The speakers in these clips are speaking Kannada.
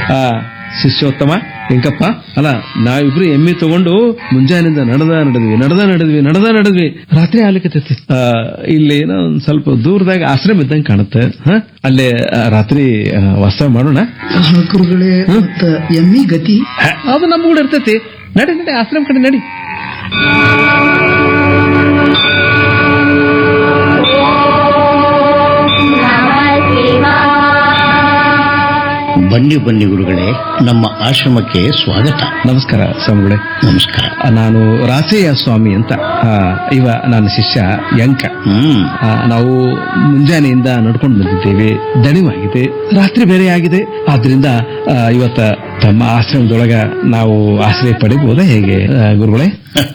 ಆ ಶಿಷ್ಯೋತ್ತಮ ಹೆಂಕಪ್ಪ ಅಲ್ಲ ನಾವಿಬ್ರು ಎಮ್ಮಿ ತಗೊಂಡು ಮುಂಜಾನೆಯಿಂದ ನಡೆದ ನಡೆದ್ವಿ ನಡೆದ ನಡೆದ್ವಿ ನಡೆದ ನಡೆದ್ವಿ ರಾತ್ರಿ ಆಗ್ಲಿಕ್ಕೆ ಇಲ್ಲಿ ಏನೋ ಒಂದ್ ಸ್ವಲ್ಪ ದೂರದಾಗ ಆಶ್ರಮ ಇದ್ದಂಗೆ ಕಾಣುತ್ತೆ ಹ? ಅಲ್ಲೇ ಆ, ರಾತ್ರಿ ಆ, ವಾಸ ಮಾಡೋಣ ಗುರುಗಳೇ ಮತ್ತ ಎಮ್ಮಿ ಗತಿ ಹ, ಅದು ನಮ್ಮ ಕೂಡ ಇರ್ತೈತಿ ನಡಿ ನಡಿ ಆಶ್ರಮ ಕಡೆ ನಡಿ ಬನ್ನಿ ಬನ್ನಿ ಗುರುಗಳೇ ನಮ್ಮ ಆಶ್ರಮಕ್ಕೆ ಸ್ವಾಗತ ನಮಸ್ಕಾರ ಸ್ವಾಮಿಗಳೇ ನಮಸ್ಕಾರ ಆ, ನಾನು ರಾಚಯ್ಯ ಸ್ವಾಮಿ ಅಂತ ಆ, ಇವ ನನ್ನ ಶಿಷ್ಯ ಯಂಕ ಹ್ಮ್ ಆ, ನಾವು ಮುಂಜಾನೆಯಿಂದ ನಡ್ಕೊಂಡು ಬಂದಿದ್ದೇವೆ ದಣಿವಾಗಿದೆ ರಾತ್ರಿ ಬೇರೆ ಆಗಿದೆ ಆದ್ರಿಂದ ಆ, ಇವತ್ತ ತಮ್ಮ ಆಶ್ರಮದೊಳಗ ನಾವು ಆಶ್ರಯ ಪಡಿಬಹುದಾ ಹೇಗೆ ಆ, ಗುರುಗಳೇ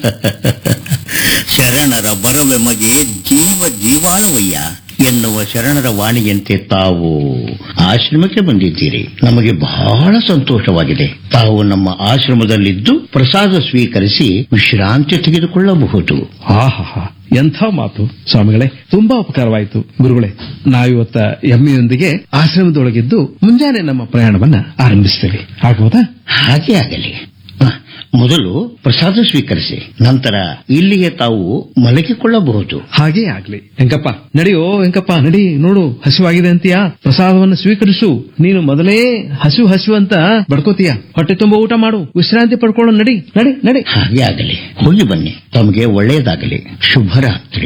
ಶರಣರ ಬರವೆಮಗೆ ಜೀವ ಜೀವಾಳವಯ್ಯ ಎನ್ನುವ ಶರಣರ ವಾಣಿಯಂತೆ ತಾವು ಆಶ್ರಮಕ್ಕೆ ಬಂದಿದ್ದೀರಿ ನಮಗೆ ಬಹಳ ಸಂತೋಷವಾಗಿದೆ ತಾವು ನಮ್ಮ ಆಶ್ರಮದಲ್ಲಿದ್ದು ಪ್ರಸಾದ ಸ್ವೀಕರಿಸಿ ವಿಶ್ರಾಂತಿ ತೆಗೆದುಕೊಳ್ಳಬಹುದು ಆಹಾ ಎಂಥ ಮಾತು ಸ್ವಾಮಿಗಳೇ ತುಂಬಾ ಉಪಕಾರವಾಯಿತು ಗುರುಗಳೇ ನಾವಿವತ್ತ ಎಮ್ಮೆಯೊಂದಿಗೆ ಆಶ್ರಮದೊಳಗಿದ್ದು ಮುಂಜಾನೆ ನಮ್ಮ ಪ್ರಯಾಣವನ್ನ ಆರಂಭಿಸ್ತೇವೆ ಆಗ್ಬೋದಾ ಹಾಗೆ ಆಗಲಿ ಹ, ಮೊದಲು ಪ್ರಸಾದ ಸ್ವೀಕರಿಸಿ ನಂತರ ಇಲ್ಲಿಗೆ ತಾವು ಮಲಗಿಕೊಳ್ಳಬಹುದು ಹಾಗೇ ಆಗ್ಲಿ ವೆಂಕಪ್ಪ ನಡಿಯೋ ವೆಂಕಪ್ಪ ನಡಿ ನೋಡು ಹಸಿವಾಗಿದೆ ಅಂತೀಯಾ ಪ್ರಸಾದವನ್ನು ಸ್ವೀಕರಿಸು ನೀನು ಮೊದಲೇ ಹಸಿವು ಹಸಿವು ಅಂತ ಬಡ್ಕೋತೀಯ ಹೊಟ್ಟೆ ತುಂಬ ಊಟ ಮಾಡು ವಿಶ್ರಾಂತಿ ಪಡ್ಕೊಳ್ಳೋ ನಡಿ ನಡಿ ನಡಿ ಹಾಗೆ ಆಗಲಿ ಹೋಗಿ ಬನ್ನಿ ತಮಗೆ ಒಳ್ಳೆಯದಾಗಲಿ ಶುಭರಾತ್ರಿ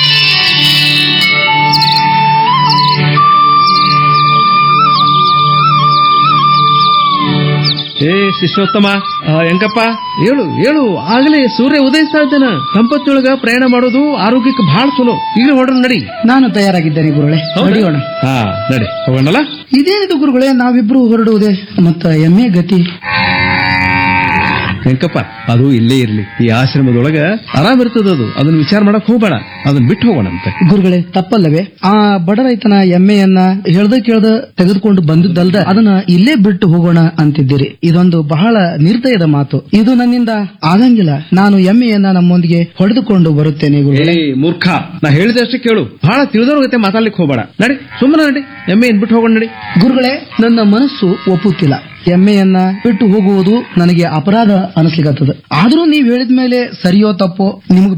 ಏ ಶಿಷ್ಯೋತ್ತಮ ಆ, ವೆಂಕಪ್ಪ ಹೇಳು ಹೇಳು ಆಗ್ಲೇ ಸೂರ್ಯ ಉದಯಿಸ್ತಾ ಇದ್ದಾನ ಸಂಪತ್ತಿನೊಳಗ ಪ್ರಯಾಣ ಮಾಡೋದು ಆರೋಗ್ಯಕ್ಕೆ ಬಹಳ ಚಲೋ ಈಗ ಹೊಡ್ರ ನಡಿ ನಾನು ತಯಾರಾಗಿದ್ದೇನೆ ಗುರುಗಳೇ ನಡೆಯೋಣ ಹಾ ನಡಿ ಹೋಗೋಣಲ್ಲ ಇದೇನಿದು ಗುರುಗಳೇ ನಾವಿಬ್ರು ಹೊರಡುವುದೇ ಮತ್ತ ಎಮ್ಮೆ ಗತಿ ವೆಂಕಪ್ಪ ಅದು ಇಲ್ಲೇ ಇರ್ಲಿ ಈ ಆಶ್ರಮದೊಳಗ ಆರಾಮ್ ಇರ್ತದ ಅದು ಅದನ್ನ ವಿಚಾರ ಮಾಡಕ್ ಹೋಗ್ಬೇಡ ಅದನ್ನ ಬಿಟ್ಟು ಹೋಗೋಣಂತೆ ಗುರುಗಳೇ ತಪ್ಪಲ್ಲವೇ ಆ ಬಡ ರೈತನ ಎಮ್ಮೆಯನ್ನ ಹೇಳ್ದ ಕೇಳ್ದ ತೆಗೆದುಕೊಂಡು ಬಂದಿದ್ದಲ್ದ ಅದನ್ನ ಇಲ್ಲೇ ಬಿಟ್ಟು ಹೋಗೋಣ ಅಂತಿದ್ದೀರಿ ಇದೊಂದು ಬಹಳ ನಿರ್ದಯದ ಮಾತು ಇದು ನನ್ನಿಂದ ಆಗಂಗಿಲ್ಲ ನಾನು ಎಮ್ಮೆಯನ್ನ ನಮ್ಮೊಂದಿಗೆ ಹೊಡೆದುಕೊಂಡು ಬರುತ್ತೇನೆ ಗುರುಗಳೇ ಏ ಮೂರ್ಖ ನಾ ಹೇಳಿದಷ್ಟೇ ಕೇಳು ಬಹಳ ತಿಳಿದವ್ರ ಜೊತೆ ಮಾತಾಡ್ಲಿಕ್ಕೆ ಹೋಗ್ಬೇಡ ನಡಿ ಸುಮ್ಮನೆ ನಡಿ ಎಮ್ಮೆ ಏನ್ ಬಿಟ್ಟು ಹೋಗೋಣ ನಡಿ ಗುರುಗಳೇ ನನ್ನ ಮನಸ್ಸು ಒಪ್ಪುತ್ತಿಲ್ಲ ಎಮ್ಮೆಯನ್ನ ಬಿಟ್ಟು ಹೋಗುವುದು ನನಗೆ ಅಪರಾಧ ಅನಿಸ್ಲಿಕ್ಕತ್ತದ ಆದ್ರೂ ನೀವ್ ಹೇಳಿದ ಮೇಲೆ ಸರಿಯೋ ತಪ್ಪೋ ನಿಮ್ಗೆ